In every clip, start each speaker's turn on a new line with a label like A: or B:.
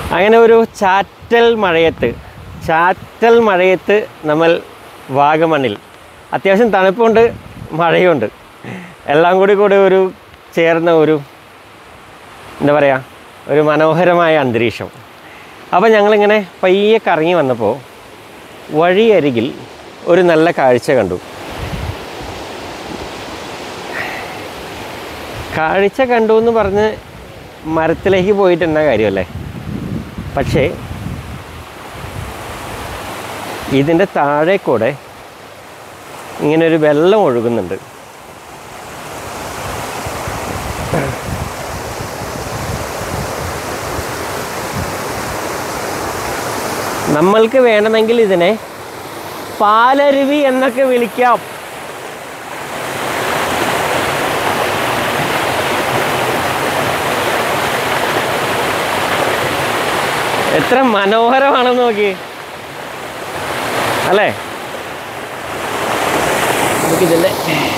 A: അങ്ങനെ ഒരു ചാറ്റൽ മഴയത്ത് ചാറ്റൽ മഴയത്ത് നമ്മൾ വാഗമണ്ണിൽ അത്യാവശ്യം തണുപ്പുണ്ട് മഴയുണ്ട് എല്ലാം കൂടി കൂടി ഒരു ചേർന്ന ഒരു എന്താ പറയുക ഒരു മനോഹരമായ അന്തരീക്ഷം അപ്പോൾ ഞങ്ങളിങ്ങനെ പയ്യെ കറങ്ങി വന്നപ്പോൾ വഴിയരികിൽ ഒരു നല്ല കാഴ്ച കണ്ടു കാഴ്ച കണ്ടു എന്ന് പറഞ്ഞ് മരത്തിലേക്ക് പോയിട്ട് എന്നാ കാര്യമല്ലേ പക്ഷേ ഇതിൻ്റെ താഴെ കൂടെ ഇങ്ങനെ ഒരു വെള്ളം ഒഴുകുന്നുണ്ട് നമ്മൾക്ക് വേണമെങ്കിൽ ഇതിനെ പാലരുവി എന്നൊക്കെ വിളിക്കാം എത്ര മനോഹരമാണെന്ന് നോക്കി അല്ലേ നമുക്കിതിൻ്റെ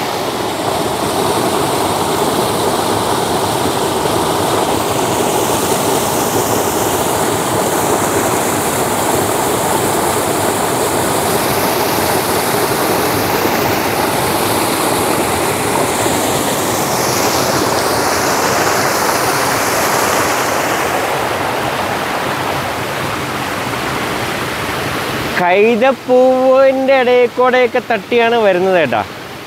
A: കൈതപ്പൂവിൻ്റെ ഇടയിൽ കൂടെയൊക്കെ തട്ടിയാണ് വരുന്നത് കേട്ടാ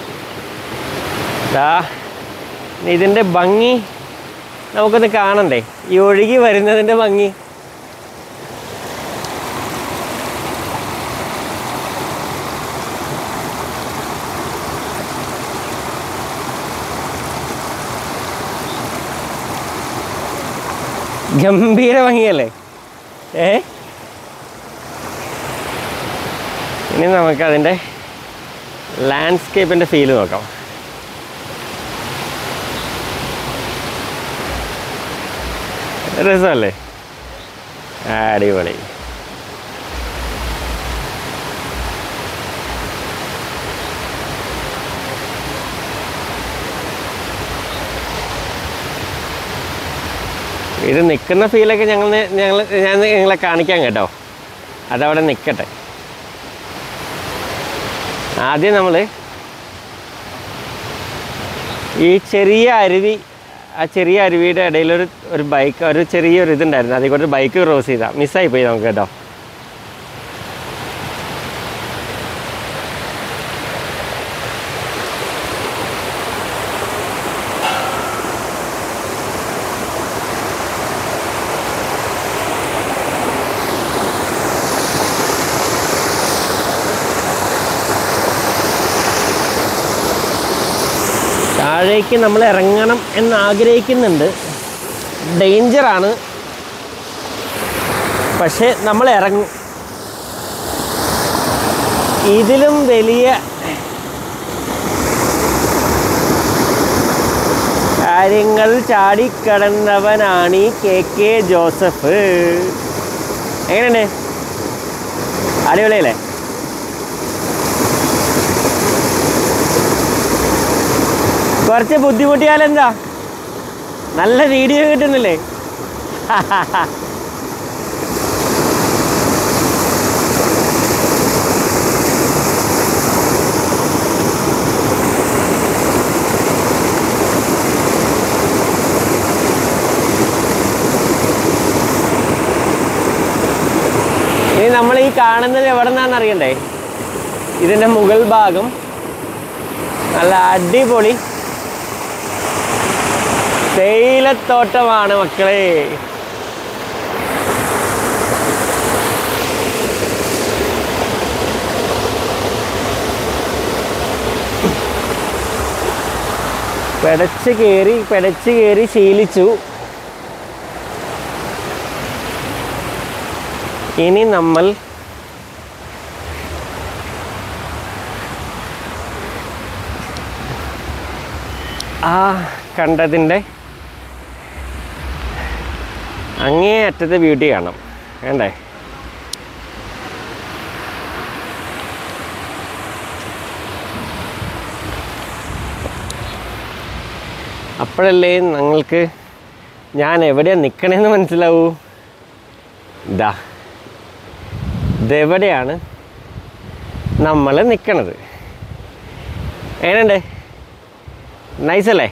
A: ദാ ഇതിൻ്റെ ഭംഗി നമുക്കൊന്ന് കാണണ്ടേ ഈ ഒഴുകി വരുന്നതിൻ്റെ ഭംഗി ഗംഭീര ഭംഗിയല്ലേ ഏ ഇനി നമുക്ക് അതിൻ്റെ ലാൻഡ്സ്കേപ്പിൻ്റെ ഫീല് നോക്കാം രസമല്ലേ അടിപൊളി ഇത് നിൽക്കുന്ന ഫീലൊക്കെ ഞങ്ങൾ ഞങ്ങൾ ഞാൻ നിങ്ങളെ കാണിക്കാം കേട്ടോ അതവിടെ നിൽക്കട്ടെ ആദ്യം നമ്മൾ ഈ ചെറിയ അരുവി ആ ചെറിയ അരുവിയുടെ ഇടയിലൊരു ഒരു ബൈക്ക് ഒരു ചെറിയൊരു ഇതുണ്ടായിരുന്നു അതിൽ കൂടെ ബൈക്ക് ക്രോസ് ചെയ്താൽ മിസ്സായി പോയി നമുക്ക് കേട്ടോ താഴേക്ക് നമ്മൾ ഇറങ്ങണം എന്ന് ആഗ്രഹിക്കുന്നുണ്ട് ഡേഞ്ചറാണ് പക്ഷേ നമ്മൾ ഇറങ്ങും ഇതിലും വലിയ കാര്യങ്ങൾ ചാടിക്കടന്നവനാണ് ഈ കെ കെ ജോസഫ് എങ്ങനെയുണ്ട് അടിപൊളിയല്ലേ കുറച്ച് ബുദ്ധിമുട്ടിയാലെന്താ നല്ല വീഡിയോ കിട്ടുന്നില്ലേ ഇനി നമ്മൾ ഈ കാണുന്നത് എവിടെ നിന്നാന്ന് അറിയണ്ടേ ഇതിൻ്റെ മുകൾ ഭാഗം നല്ല അടിപൊളി തേയിലത്തോട്ടമാണ് മക്കളെ പെടച്ച് കയറി പെടച്ച് കയറി ശീലിച്ചു ഇനി നമ്മൾ ആ കണ്ടതിൻ്റെ അങ്ങേ അറ്റത്തെ ബ്യൂട്ടി കാണാം വേണ്ടേ അപ്പോഴല്ലേ ഞങ്ങൾക്ക് ഞാൻ എവിടെയാണ് നിൽക്കണേന്ന് മനസ്സിലാവൂ ഇതാ ഇതെവിടെയാണ് നമ്മൾ നിൽക്കണത് എങ്ങനെയുണ്ട് നൈസല്ലേ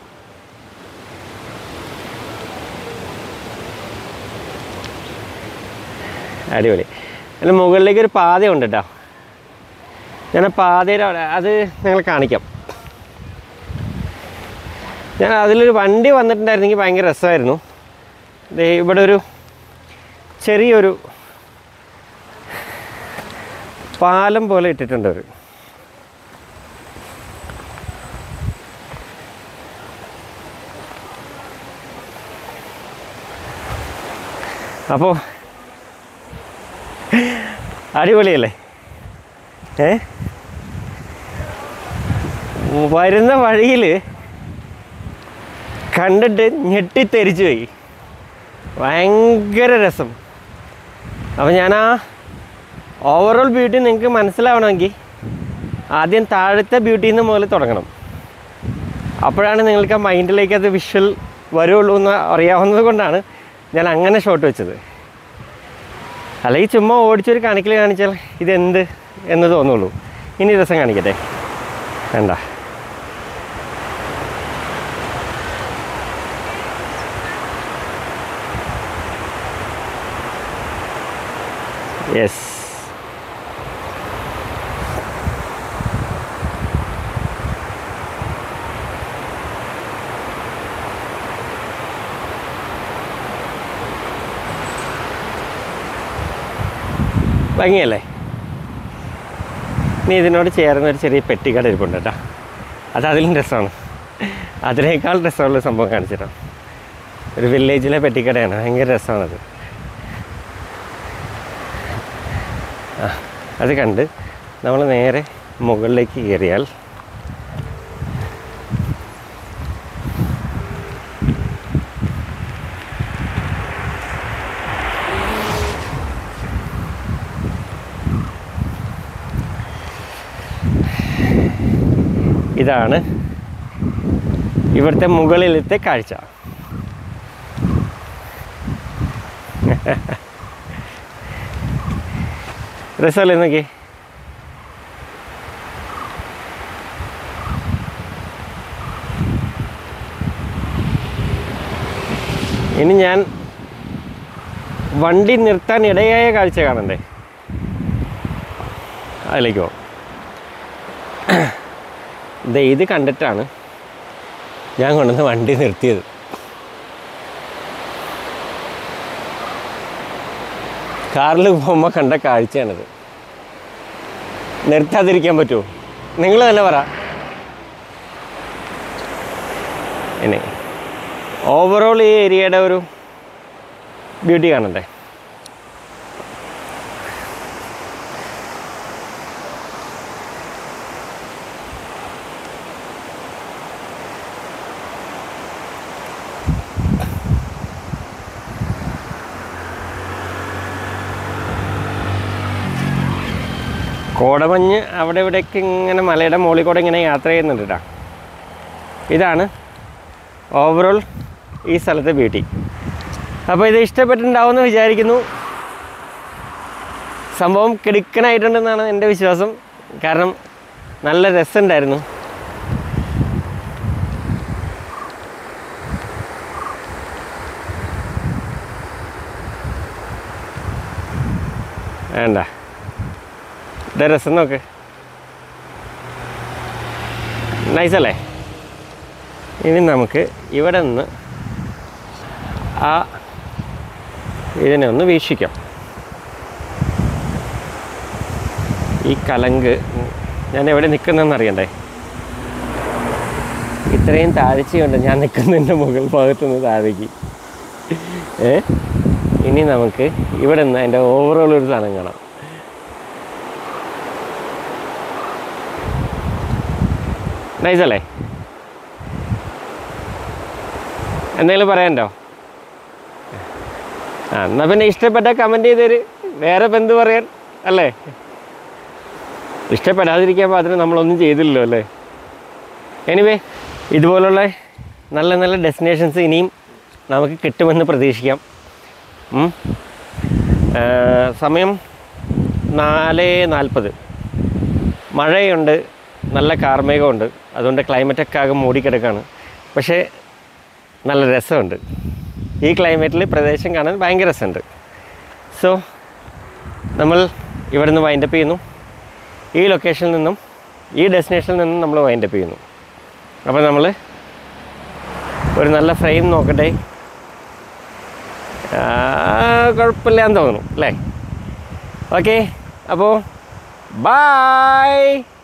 A: അടിപൊളി അതിന് മുകളിലേക്ക് ഒരു പാതയുണ്ട് കേട്ടോ ഞാൻ ആ പാതയുടെ അവിടെ അത് ഞങ്ങൾ കാണിക്കാം ഞാൻ അതിലൊരു വണ്ടി വന്നിട്ടുണ്ടായിരുന്നെങ്കിൽ ഭയങ്കര രസമായിരുന്നു ദേ ഇവിടെ ഒരു ചെറിയൊരു പാലം പോലെ ഇട്ടിട്ടുണ്ട് അവർ അപ്പോൾ അടിപൊളിയല്ലേ ഏ വരുന്ന വഴിയിൽ കണ്ടിട്ട് ഞെട്ടിത്തെരിച്ചു പോയി ഭയങ്കര രസം അപ്പോൾ ഞാൻ ആ ഓവറോൾ ബ്യൂട്ടി നിങ്ങൾക്ക് മനസ്സിലാവണമെങ്കിൽ ആദ്യം താഴത്തെ ബ്യൂട്ടിയിൽ നിന്ന് മുതൽ തുടങ്ങണം അപ്പോഴാണ് നിങ്ങൾക്ക് ആ മൈൻഡിലേക്ക് അത് വിഷ്വൽ വരുള്ളൂ എന്ന് അറിയാവുന്നത് കൊണ്ടാണ് ഞാൻ അങ്ങനെ ഷോട്ട് വെച്ചത് അല്ലെങ്കിൽ ചുമ്മാ ഓടിച്ചൊരു കാണിക്കൽ കാണിച്ചാൽ ഇതെന്ത് എന്ന് തോന്നുള്ളൂ ഇനി രസം കാണിക്കട്ടെ വേണ്ട യെസ് ഭംഗിയല്ലേ ഇനി ഇതിനോട് ചേർന്ന ഒരു ചെറിയ പെട്ടിക്കട ഇരിപ്പുണ്ട് കേട്ടോ അത് അതിലും രസമാണ് അതിനേക്കാൾ രസമുള്ള സംഭവം കാണിച്ചിട്ടാണ് ഒരു വില്ലേജിലെ പെട്ടിക്കടയാണ് ഭയങ്കര രസമാണത് ആ അത് കണ്ട് നമ്മൾ നേരെ മുകളിലേക്ക് കയറിയാൽ ഇതാണ് ഇവിടുത്തെ മുകളിലത്തെ കാഴ്ച രസമല്ലേ നോക്കി ഇനി ഞാൻ വണ്ടി നിർത്താൻ ഇടയായ കാഴ്ച കാണണ്ടേ അതിലേക്ക് പോകാം ദേ ഇത് കണ്ടിട്ടാണ് ഞാൻ കൊണ്ടുവന്ന് വണ്ടി നിർത്തിയത് കാറിൽ പോകുമ്പോൾ കണ്ട കാഴ്ചയാണിത് നിർത്താതിരിക്കാൻ പറ്റുമോ നിങ്ങൾ തന്നെ പറ ഇനി ഓവറോൾ ഈ ഏരിയയുടെ ഒരു ബ്യൂട്ടി കാണണ്ടേ കോടമഞ്ഞ് അവിടെ ഇവിടേക്ക് ഇങ്ങനെ മലയുടെ മുകളിൽ കൂടെ ഇങ്ങനെ യാത്ര ചെയ്യുന്നുണ്ട് കേട്ടോ ഇതാണ് ഓവറോൾ ഈ സ്ഥലത്തെ ബ്യൂട്ടി അപ്പോൾ ഇത് ഇഷ്ടപ്പെട്ടിട്ടുണ്ടാവുമെന്ന് വിചാരിക്കുന്നു സംഭവം കിടുക്കനായിട്ടുണ്ടെന്നാണ് എൻ്റെ വിശ്വാസം കാരണം നല്ല രസമുണ്ടായിരുന്നു വേണ്ട ഇതാ രസം നോക്ക് നൈസല്ലേ ഇനി നമുക്ക് ഇവിടെ നിന്ന് ആ ഇതിനെ ഒന്ന് വീക്ഷിക്കാം ഈ കലങ്ക് ഞാൻ എവിടെ നിൽക്കുന്നതെന്ന് അറിയണ്ടേ ഇത്രയും താഴ്ചയുണ്ട് ഞാൻ നിൽക്കുന്നതിൻ്റെ മുകൾ ഭാഗത്തു നിന്ന് താഴേക്ക് ഏ ഇനി നമുക്ക് ഇവിടെ നിന്ന് അതിൻ്റെ ഓവറോൾ ഒരു സാധനം കാണാം നൈസല്ലേ എന്തെങ്കിലും പറയാനുണ്ടോ ആ എന്നാൽ പിന്നെ ഇഷ്ടപ്പെട്ട കമൻറ്റ് ചെയ്തേര് വേറെ ഇപ്പം എന്ത് പറയാൻ അല്ലേ ഇഷ്ടപ്പെടാതിരിക്കാൻ അതിന് നമ്മളൊന്നും ചെയ്തില്ലല്ലോ അല്ലേ എനിവേ ഇതുപോലുള്ള നല്ല നല്ല ഡെസ്റ്റിനേഷൻസ് ഇനിയും നമുക്ക് കിട്ടുമെന്ന് പ്രതീക്ഷിക്കാം ഉം. ആ, സമയം നാല് നാൽപ്പത് മഴയുണ്ട് നല്ല കാർമേഘമുണ്ട് അതുകൊണ്ട് ക്ലൈമറ്റൊക്കെ ആകെ മൂടിക്കിടക്കാണ് പക്ഷേ നല്ല രസമുണ്ട് ഈ ക്ലൈമറ്റിൽ പ്രദേശം കാണാൻ ഭയങ്കര രസമുണ്ട് സോ നമ്മൾ ഇവിടെ നിന്ന് വൈൻഡപ്പ് ചെയ്യുന്നു ഈ ലൊക്കേഷനിൽ നിന്നും ഈ ഡെസ്റ്റിനേഷനിൽ നിന്നും നമ്മൾ വൈൻഡപ്പ് ചെയ്യുന്നു അപ്പോൾ നമ്മൾ ഒരു നല്ല ഫ്രെയിം നോക്കട്ടെ ആ, കുഴപ്പമില്ലാന്ന് തോന്നുന്നു അല്ലേ ഓക്കെ അപ്പോൾ ബായ്